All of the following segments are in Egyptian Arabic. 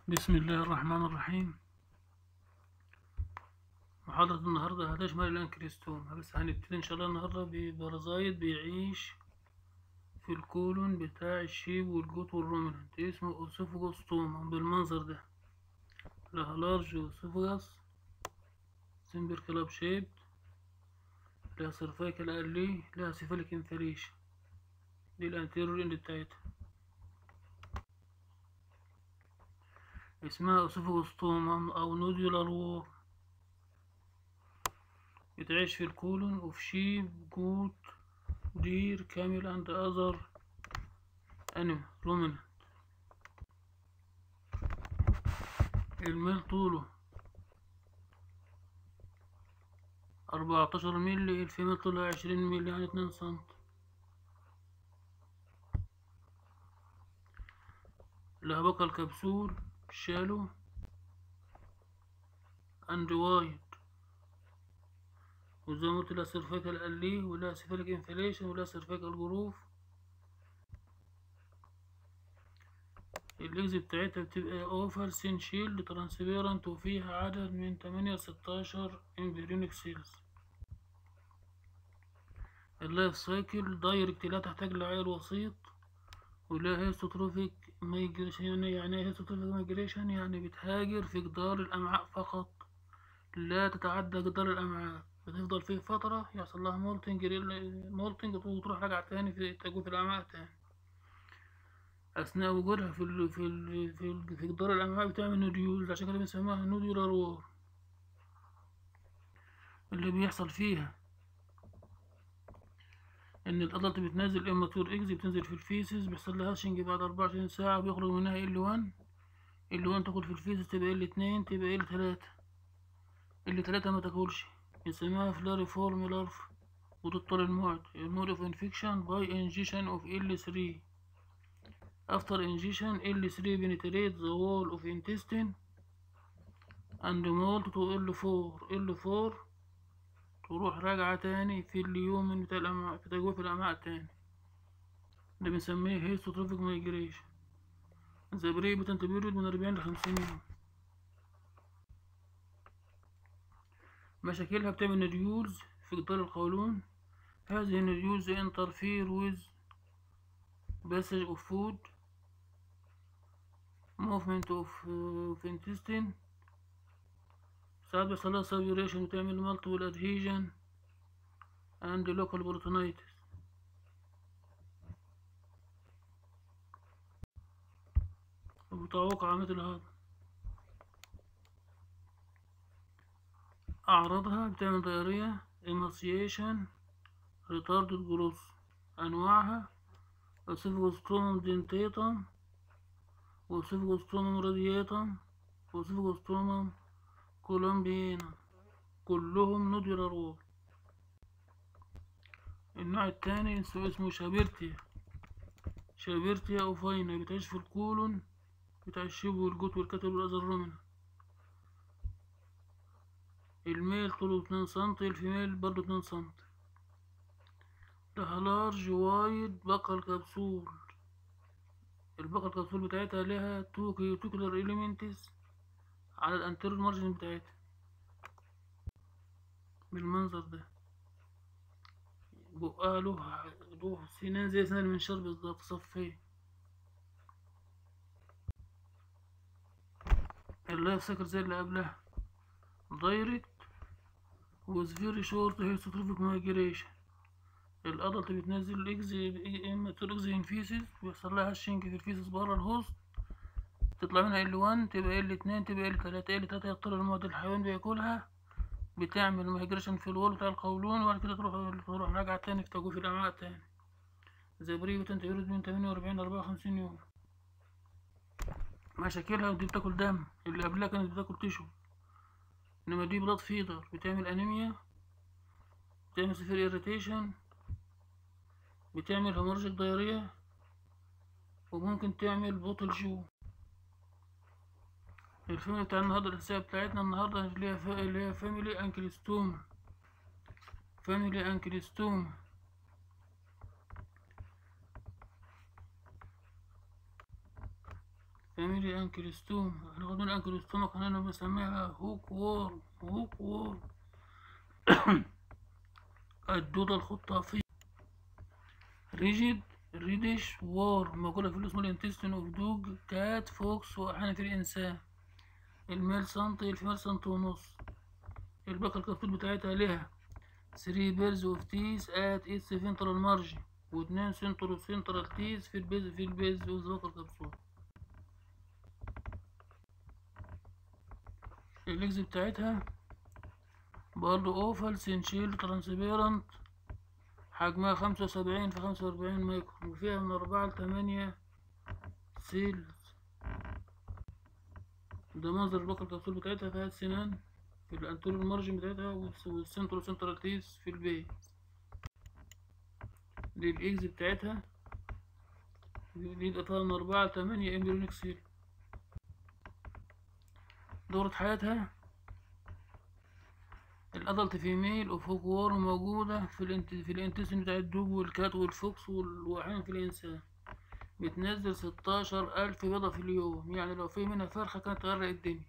بسم الله الرحمن الرحيم محاضرة النهاردة هتشمل الأنكريستوم بس هنبتدي إن شاء الله النهاردة ببرازايت بيعيش في الكولون بتاع الشيب والجوت والرومنانت اسمه أوسوفوجوستوما بالمنظر ده لها لارج أوسوفوجاس سمبر كلاب شيب لها سيرفايكال ألي لها سيفاليك انفليشن دي الأنتيرور إند بتاعتها اسمها أوسوفوجوستوما أو نوديولار وور بتعيش في الكولون وفي شيب جوت دير كامل أند أذر أنيمال رومنانت الميل طوله أربعتاشر ملي الفيميل طولها عشرين ملي يعني اتنين سنتي لها بقى الكبسول شالو اند وايد وزي ما قلت لها سيرفيكال ألي ولا سيفاليك انفليشن ولا سيرفيكال جروف الليجز بتاعتها بتبقى اوفر سين شيلد ترانسبيرنت وفيها عدد من تمانية لستاشر امبريونيك سيلز اللايف سايكل دايركت لا تحتاج لعيل وسيط ولا هيستوتروفيك مايجريشن يعني يعني ايه هيستوتروفيك مايجريشن يعني بتهاجر في جدار الأمعاء فقط لا تتعدى جدار الأمعاء بتفضل فيه فترة يحصل لها مولتنج مولتنج وتروح راجعة تاني في تجويف الأمعاء تاني أثناء وجودها في ال في ال في, ال في جدار الأمعاء بتعمل نوديولز عشان كده بنسميها نوديولار وور اللي بيحصل فيها ان الادلت بتنزل اماتور اكس بتنزل في الفيسز بيحصل لها هاشنج بعد 24 ساعة بيخرج منها ال 1 ال 1 تاكل في الفيسز تبقى ال 2 تبقى ال 3 ال 3 ما تاكلش بنسميها فلاري فورم لارف وتضطر الموت المود اوف انفكشن باي انجيشن اوف ال 3 after injection L3 penetrates the wall of intestine and molt to L4 L4 تروح راجعة تاني في اليوم بتاع الأمعاء في تجويف الأمعاء تاني ده بنسميه هيستوتروفيك مايجريشن ذا بريبتنت بيريود من أربعين لخمسين يوم مشاكلها بتعمل نديولز في جدار القولون هذه النديولز interfere with passage of food movement of, uh, of intestine ساعات بيحصل لها سابيوريشن وتعمل مالتيبل ادهيجن عند لوكال بروتونايتس وتعوق عامة الهضم أعراضها بتعمل ضيارية emaciation retarded growth أنواعها أسيفوستومم دنتيتم وأسيفوستومم رادياتم وأسيفوستومم كولومبينا كلهم نودولار وول النوع التاني اسمه شابرتيا شابرتيا أوفاينا بتعيش في الكولون بتاع الشيب والجوت والكتل والأذر رومنا الميل طوله اتنين سنتي الفيميل برضه اتنين سنتي لها لارج وايد بقى الكبسول البقى الكبسول بتاعتها لها تو كيوتيكولار إليمنتس على الانتيريور مارجن بتاعتها بالمنظر ده بقها له له سنان زي سنان المنشار بالظبط صفية اللايف سايكل زي اللي قبلها دايركت with very short hysterotrophic migration الادلت بتنزل الاكز اما اكز انفيسز بيحصل لها هاشنج في الفيسز بره الهوست تطلع منها ال 1 تبقى ال 2 تبقى ال 3 ال 3 يضطر المواد الحيوان بياكلها بتعمل مايجريشن في الوول بتاع القولون وبعد كده تروح تروح راجعة تاني في تجويف الأمعاء تاني زي بريفة انت يرد من تمانية وأربعين لأربعة وخمسين يوم مشاكلها دي بتاكل دم اللي قبلها كانت بتاكل تشو انما دي بلاد فيدر بتعمل انيميا بتعمل سفير اريتيشن بتعمل هيمورجيك دايريا وممكن تعمل بطل جو الفيلم بتاع النهاردة الأساسية بتاعتنا النهاردة اللي هي فا... اللي هي فاميلي أنكلستوم فاميلي أنكلستوم فاميلي انكلستوم احنا قلنا الانكلستوم كنا بنسميها هوك وورم هوك وورم الدودة الخطافية ريجيد ريدش وور موجودة في الاسم الانتستين اوف دوج كات فوكس واحيانا في الانسان الميل سنتي الفيميل سنتي ونص الباقة الكبسول بتاعتها لها 3 بيرز اوف تيس ات اتس سنترال مارجن واتنين سنترال سنترال تيس في البيز في البيز اوف الباقة الكبسول الليجز بتاعتها برضه اوفال سنشيل ترانسبيرنت حجمها خمسة وسبعين في خمسة وأربعين مايكرون وفيها من أربعة لتمانية سيلز ده منظر الباقة الكبسول بتاعتها فيها السنان في الانتوريور مارجن بتاعتها والسنترو سنترال تيس في البيز دي الاكز بتاعتها دي الإطار من أربعة لتمانية امبريونيك سيل دورة حياتها الأدلت فيميل أوف هوك وورم موجودة في الانت في الانتستين بتاع الدوب والكات والفوكس والوحيم في الإنسان بتنزل ستاشر ألف بيضة في اليوم يعني لو في منها فرخة كانت تغرق الدنيا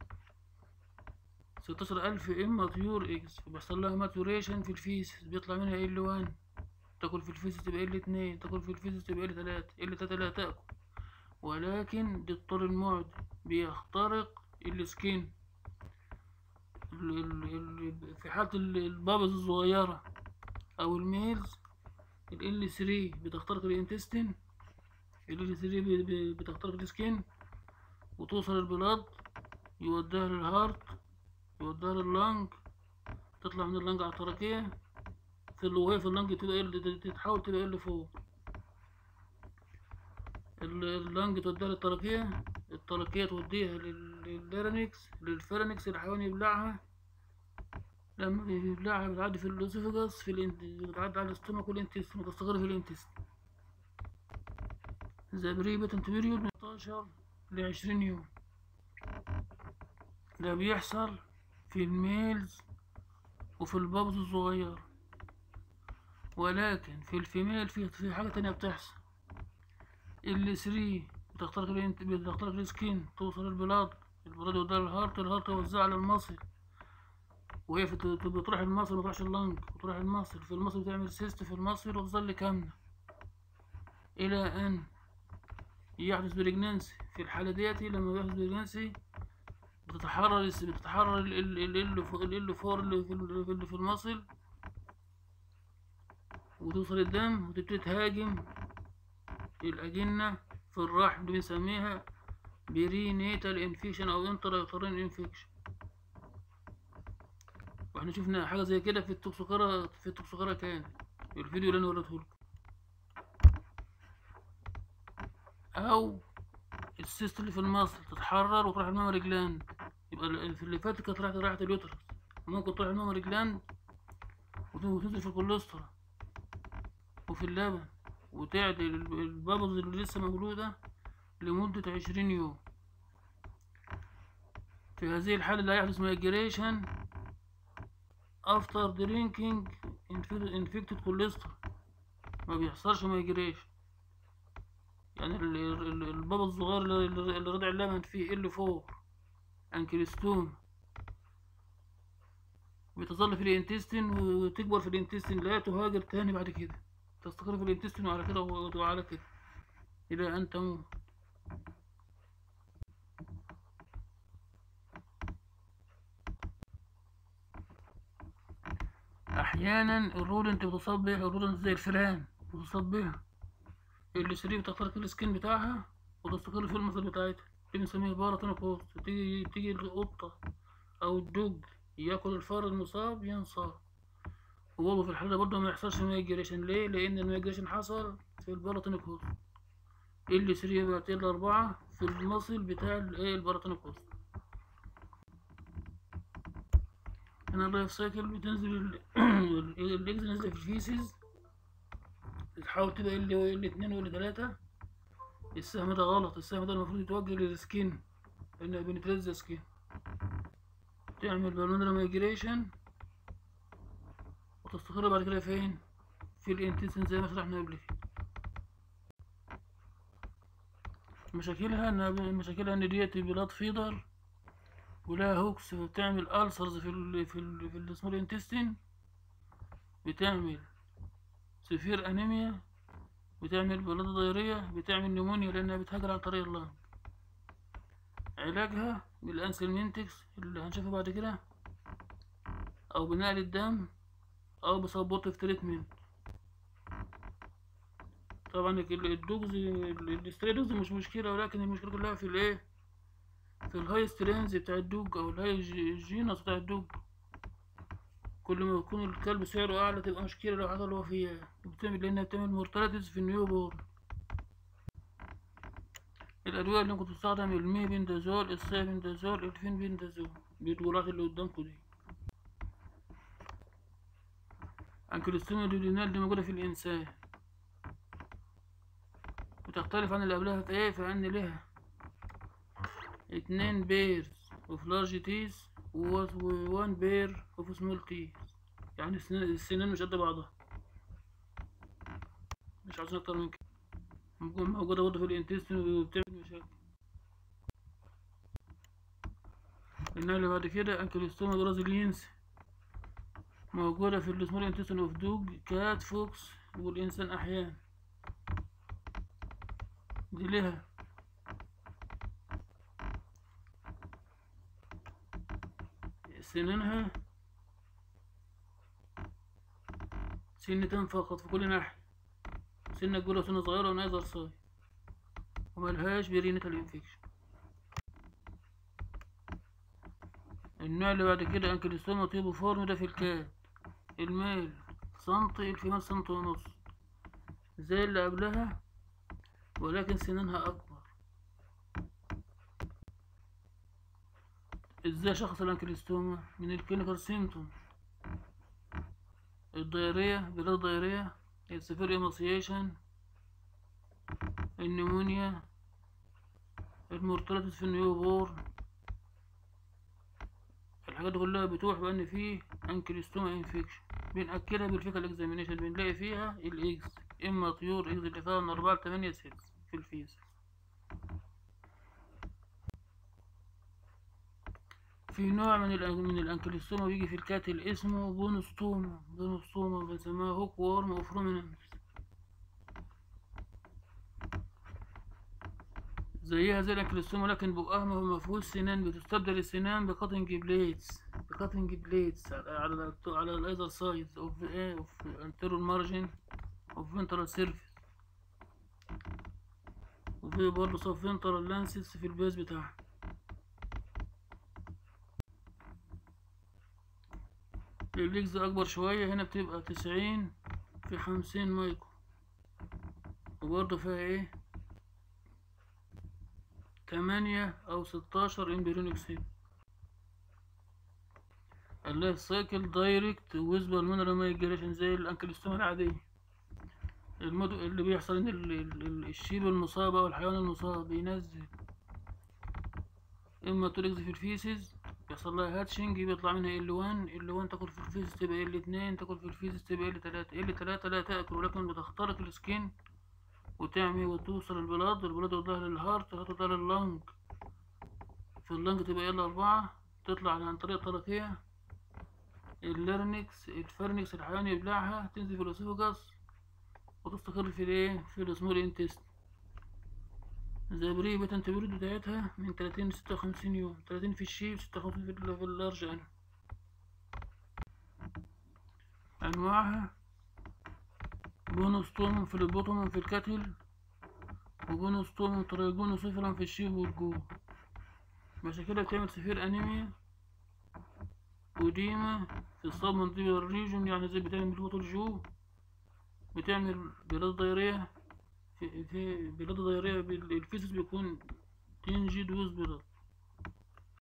ستاشر ألف إما طيور إكس بيحصل لها ماتوريشن في الفيسس بيطلع منها ال وان تاكل في الفيسس تبقى ال اتنين تاكل في الفيسس تبقى ال تلاتة ال تلاتة لا تاكل ولكن دي الطول المعد بيخترق السكين ال- ال- ال- في حالة ال- البابز الصغيرة أو الميلز ال L3 بتخترق الانتستين ال L3 ب- ب- بتخترق السكين وتوصل البلاد يوديها للهارت يوديها لللنج تطلع من اللنج على التراكية في ال- وهي في اللنج تبقى ال- تتحول تبقى اللي فوق ال- اللنج توديها للتراكية التراكية توديها لل- للليرنكس للفيرنكس الحيوان يبلعها لما بيبلعها بتعدي في الاسوفاجاس في الانت... بتعدي على الاستومك والانتستين وتستقر في الانتستين ذا بري بيتنت بيريود من 12 ل 20 يوم ده بيحصل في الميلز وفي البابز الصغير ولكن في الفيميل في في حاجة تانية بتحصل ال 3 بتخترق الانت... بتخترق السكين توصل البلاد البلاد يوديها للهارت الهارت يوزعها على المصل وهي في ت- بتروح المصل ما تروحش اللنج بتروح المصل في المصل بتعمل سيست في المصل وتظل كاملة إلى أن يحدث بريجنانسي في الحالة ديتي لما بيحدث بريجنانسي بتتحرر الس- بتتحرر ال ال ال ال فوق ال ال فور اللي في ال- اللي في المصل وتوصل الدم وتبتدي تهاجم الأجنة في الرحم اللي بنسميها برينيتال انفكشن أو انترايوترين انفكشن واحنا شفنا حاجة زي كده في التوكسوكارا في التوكسوكارا كان الفيديو اللي انا وريته لكم او السيست اللي في المصل تتحرر وتروح الميموري جلاند يبقى ال- في اللي فاتت كانت راحت راحت اليوترس ممكن تروح الميموري جلاند وت- وتنزل في الكوليسترول وفي اللبن وتعدل ال- البابلز اللي لسه مولودة لمدة عشرين يوم في هذه الحالة لا يحدث مايجريشن after drinking inf- infected cholesterol ما بيحصلش مايجريشن يعني ال- ال- البابا الصغير اللي اللي- اللي رضع اللبن فيه ال فور انكلستوم بتظل في الانتستين وتكبر في الانتستين لا تهاجر تاني بعد كده تستقر في الانتستين وعلى كده وعلى كده إلى أن تموت أحيانا الرودنت بتصاب بها الرودنت زي الفئران بتصاب بها اللي سريع بتخترق السكين بتاعها وتستقر في المصل بتاعتها دي بنسميها باراتونوكوست تيجي تيجي القطة أو الدج ياكل الفار المصاب ينصاب وبرضه في الحالة برضه ما يحصلش مايجريشن ليه؟ لأن المايجريشن حصل في الباراتونوكوست اللي سريع بقت ال أربعة في المصل بتاع الإيه الباراتونوكوست هنا اللايف سايكل بتنزل ال- الإكس نازلة في الفيسز تحاول تبقى ال ال اتنين وال تلاتة السهم ده غلط السهم ده المفروض يتوجه للسكين لأنها بنتريز سكين تعمل بالونرا مايجريشن وتستقر بعد كده فين؟ في الانتستين زي ما شرحنا قبل كده مشاكلها انها مشاكلها ان ديت بلاد فيدر ولها هوكس بتعمل ألسرز في ال في ال في السمول انتستين بتعمل سفير انيميا بتعمل بلاد ضيرية بتعمل نمونيا لانها بتهاجر عن طريق اللنج علاجها بالانسلمنتكس اللي هنشوفه بعد كده او بنقل الدم او بسبورتيف تريتمنت طبعا الدوجز الستري دوجز مش مشكلة ولكن المشكلة كلها في الايه في الهاي سترينز بتاع الدوج او الهاي جينس بتاع الدوج كل ما يكون الكلب سعره اعلى تبقى مشكلة لو حصل وفية بتعمل لانها بتعمل مورتاليتيز في النيو بورن الأدوية اللي ممكن تستخدم الميبندازول السايبندازول الفينبندازول بالجرعات اللي قدامكم دي أنكلوستوما دودينال دي موجودة في الإنسان بتختلف عن اللي قبلها في إيه فإن لها اتنين بيرز اوف لارج تيس ووان بير اوف سمول تيس يعني السنان السنان مش قد بعضها مش عاوزين أكتر من كده موجودة برضه في الانتستين وبتعمل مشاكل النوع اللي بعد كده انكلوستوما برازيلينس موجودة في السمول انتستين اوف دوج كات فوكس والإنسان أحيانا دي لها سنانها سنتين فقط في كل ناحية سنة كبيرة وسنة صغيرة ونايزر صاي وملهاش برينيتال انفكشن النوع اللي بعد كده انكلوستوما تيبو فورم ده في الكات الميل سنتي الفيمال سنتي ونص زي اللي قبلها ولكن سنانها أكبر ازاي شخص الانكلوستوما من الكلينيكال سيمتوم الضيرية بلاد ضيرية السفير ايماسيشن النمونيا المورتاليتيز في النيو بورن الحاجات دي كلها بتوح بان فيه انكلوستوما انفكشن بنأكدها بالفيكال اكزامينيشن بنلاقي فيها الاكس اما طيور اكس اللي فيها من اربعة لتمانية سيلز في الفيس في نوع من ال من الانكلوستوما بيجي في الكاتل اسمه بونستوما بونستوما بنسميها هوك وورم اوف رومينانس زيها زي الانكلوستوما لكن بقها ما فيهوش سنان بتستبدل السنان بكاتنج بليدز بكاتنج بليدز على على الايزر سايز اوف ايه اوف انتيرور مارجن اوف فينترال سيرفيس وفي برضه سب فينترال لانسز في البيز بتاعها الليجز اكبر شوية هنا بتبقى تسعين في خمسين مايكرو وبرضه فيها ايه تمانية او ستاشر امبريونيك سيل اللايف سايكل دايركت ويزبال مونرال مايجريشن زي الانكلوستوما العادية المدو اللي بيحصل ان ال- ال- ال- الشيب المصاب او الحيوان المصاب بينزل اما توليكز في الفيسز بيحصل لها هاتشنج بيطلع منها ال 1 ال 1 تاكل في الفيسز تبقى ال 2 تاكل في الفيسز تبقى ال 3 ال 3 لا تاكل ولكن بتخترق السكين وتعمي وتوصل البلاد البلاد يوضعها للهارت هتوضعها لللنج في اللنج تبقى ال 4 تطلع عن طريق الطرقية الليرنكس الفرنكس الحيوان يبلعها تنزل في الاسوفاجاس وتستقر في الايه في السمول انتست زبرية بتنتبرد بتاعتها من تلاتين لستة وخمسين يوم تلاتين في الشيب ستة وخمسين في ال- في اللارج أنا أنواعها بونوستوم في البوتوم في الكتل وبونوستوم ترايجون صفرا في الشيب والجو مشاكلها بتعمل سفير أنيميا وديما في الصاب منطقة الريجون يعني زي بتعمل بطل جو بتعمل بلاد ضيرية في, في بلاد ضيرية بال- الفيسس بيكون تنجد ويز بلاد